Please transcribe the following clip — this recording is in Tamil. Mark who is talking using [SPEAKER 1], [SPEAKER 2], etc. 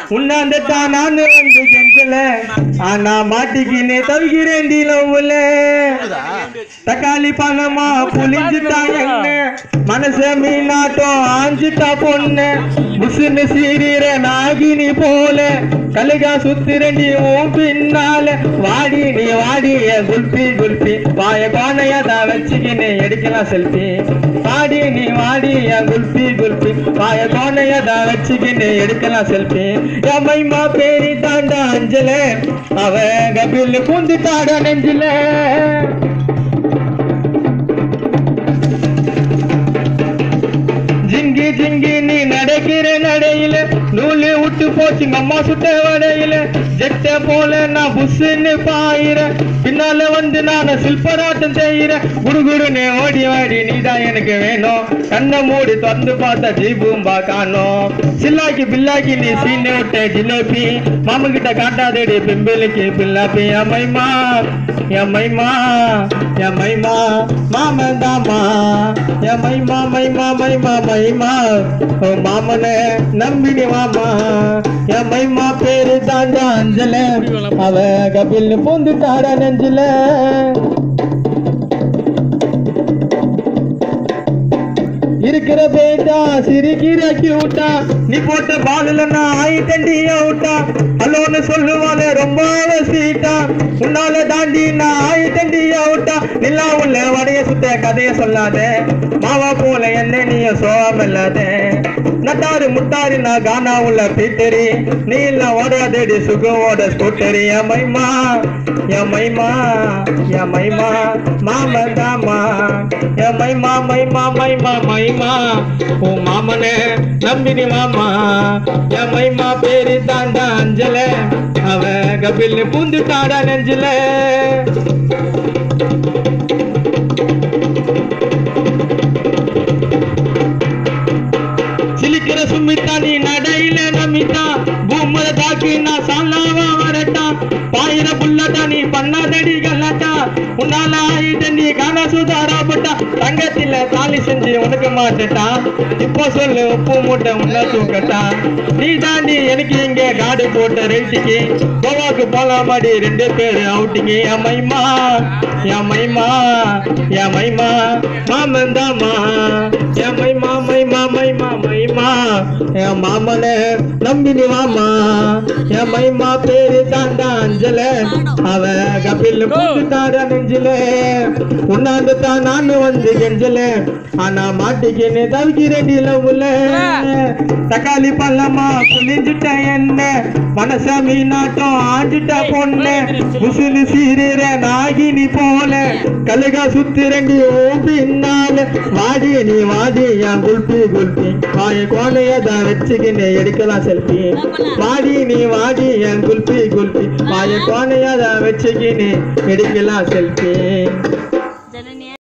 [SPEAKER 1] உன்னாந்த தான் நான் வந்து கெஞ்சல ஆனா மாட்டிக்கினே தவிக்கிறேன் லவ்ல தக்காளி பழமா புளிஞ்சுட்டா என்ன மனச மீனாட்டம் ஆஞ்சிட்டா பொண்ணு புசுன்னு சீரிற நாகினி போல கழுகா சுத்திரண்டி உன் பின்னால வாடி நீ வாடி என் குல்பி குல்பி வாய கோணையா தான் வச்சுக்கினு எடுக்கலாம் செல்ஃபி வாடி நீ வாடி என் குல்பி குல்பி வாய கோணையா தான் வச்சுக்கினு எடுக்கலாம் செல்ஃபி என் மைமா பேரி தாண்டா அஞ்சல அவ கபில் பூந்துட்டாடா நெஞ்சில ஜிங்கி ஜிங்கி நீ நடக்கிற நடையில நூலு விட்டு போச்சு அம்மா சுட்ட வடையில ஜெட்ட போல நான் புஷ்ன்னு பாயிர பின்னால வந்து நான் சில்பராட்டம் செய்யற குடுகுடுன்னு ஓடி வாடி நீதான் எனக்கு வேணும் கண்ணை மூடி திறந்து பார்த்தா ஜீபூம்பா காணோம் சில்லாக்கி பில்லாக்கி நீ சீனை விட்ட ஜிலேபி மாமு கிட்ட காட்டாதேடி பிம்பிளுக்கு பில்லாப்பி அம்மைமா எம்மைமா எம்மைமா மாமன் தாமா எம்மைமா மைமா மைமா மைமா ஓ மாமனே நம்பினி மாமா என் மைமா பேரு தாண்டா அஞ்சல அவ கபில் பூந்து தாடா நெஞ்சில இருக்கிற பேட்டா சிரிக்கிற கியூட்டா நீ போட்ட பாலுல நான் ஆயிட்டண்டி அவுட்டா ஹலோன்னு சொல்லுவாளே ரொம்ப ஸ்வீட்டா உன்னால தாண்டி நான் ஆயிட்டண்டி அவுட்டா நிலா உள்ள வடைய சுத்த கதைய சொல்லாத மாவா போல என்ன நீ சோகம் இல்லாத நட்டாரு முட்டாரு நான் கானா உள்ள பீட்டரி நீ இல்ல ஓடாதேடி சுகமோட ஸ்கூட்டரி என் மைமா என் மைமா என் மைமா மாமன் தாமா என் மைமா மைமா மைமா மைமா ஓ மாமனே நம்பினி மாமா என் மைமா பேரு தாண்டா அஞ்சல அவ கபில் பூந்து தாடா நெஞ்சில சிலிக்கிற சுமித்தா நீ நடையில நமித்தா பூமர தாக்கி நான் சாலாவா வரட்டா பாயிர புல்லட்டா நீ பண்ணாதடி கல்லாட்டா உன்னால ஆயிட்ட நீ காண சுதாராப்பட்டா தங்கத்தில தாலி செஞ்சு உனக்கு மாட்டட்டா இப்போ சொல்லு உப்பு மூட்டை உன்ன தூக்கட்டா நீ தாண்டி எனக்கு இங்க காடு போட்ட ரெட்டிக்கு கோவாக்கு போலாமாடி ரெண்டு பேரு அவுட்டிங்க என் மைமா என் மைமா என் மைமா மாமன் தாமா என் மைமா மைமா மைமா மைமா என் மாமனே நம்பினி மாமா என் மைமா பேரு தாண்டா அஞ்சல அவ கபில் கூட்டு தாடா நெஞ்சில உன்னாந்து தான் நானு வந்து கெஞ்சல ஆனா மாட்டிக்கின்னு தவிக்கிறேன் உள்ள தக்காளி பழமா புளிஞ்சிட்ட என்ன மனச மீனாட்டம் ஆஞ்சிட்ட பொண்ணு முசுனு சீரிற நாகினி போல கழுகா சுத்திரண்டி ஓ பின்னால வாடி நீ வாடி என் குல்பி குல்பி வாய கோலையதான் வச்சுக்கின்னு எடுக்கலாம் செல்ஃபி வாடி நீ வாடி என் குல்பி குல்பி வாய கோலையதான் வச்சுக்கின்னு எடுக்கலாம் செல்ஃபி